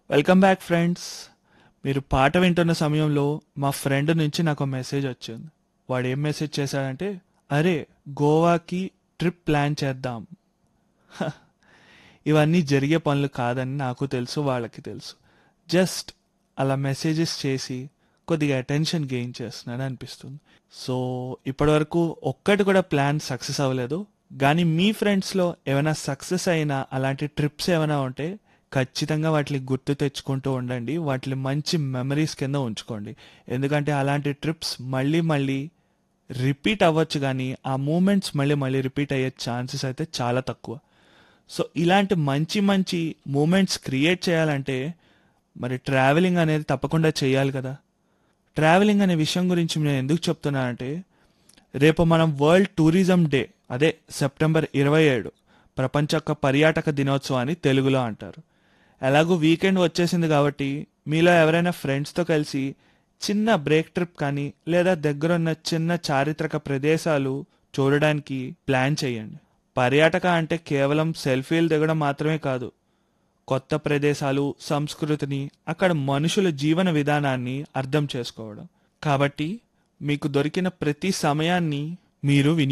welcome back friends మీరు పాట వింటున్న సమయంలో మా ఫ్రెండ్ నుంచి నాకు మెసేజ్ వచ్చింది వాడు ఏం మెసేజ్ చేశాడంటే అరే గోవాకి ట్రిప్ ప్లాన్ చేద్దాం హ, ఇవన్నీ జరిగే పనులు కాదని నాకు తెలుసు వాళ్ళకి తెలుసు జస్ట్ అలా మెసేజెస్ చేసి కొద్దిగా అటెన్షన్ గెయిన్ చేస్తున్నాను అనిపిస్తుంది సో ఇప్పటివరకు ఒక్కటి కూడా ప్లాన్ సక్సెస్ అవ్వలేదు కానీ మీ ఫ్రెండ్స్లో ఏమైనా సక్సెస్ అయిన అలాంటి ట్రిప్స్ ఏమైనా ఉంటే ఖచ్చితంగా వాటిని గుర్తు తెచ్చుకుంటూ ఉండండి వాటిని మంచి మెమరీస్ కింద ఉంచుకోండి ఎందుకంటే అలాంటి ట్రిప్స్ మళ్ళీ మళ్ళీ రిపీట్ అవ్వచ్చు కానీ ఆ మూమెంట్స్ మళ్ళీ మళ్ళీ రిపీట్ అయ్యే ఛాన్సెస్ అయితే చాలా తక్కువ సో ఇలాంటి మంచి మంచి మూమెంట్స్ క్రియేట్ చేయాలంటే మరి ట్రావెలింగ్ అనేది తప్పకుండా చేయాలి కదా ట్రావెలింగ్ అనే విషయం గురించి నేను ఎందుకు చెప్తున్నానంటే రేపు మనం వరల్డ్ టూరిజం డే అదే సెప్టెంబర్ ఇరవై ఏడు ప్రపంచ యొక్క పర్యాటక దినోత్సవాన్ని తెలుగులో అంటారు ఎలాగో వీకెండ్ వచ్చేసింది కాబట్టి మీలో ఎవరైనా ఫ్రెండ్స్తో కలిసి చిన్న బ్రేక్ ట్రిప్ కానీ లేదా దగ్గరున్న చిన్న చారిత్రక ప్రదేశాలు చూడడానికి ప్లాన్ చేయండి పర్యాటక అంటే కేవలం సెల్ఫీలు దిగడం మాత్రమే కాదు కొత్త ప్రదేశాలు సంస్కృతిని అక్కడ మనుషుల జీవన విధానాన్ని అర్థం చేసుకోవడం కాబట్టి మీకు దొరికిన ప్రతి సమయాన్ని మీరు విని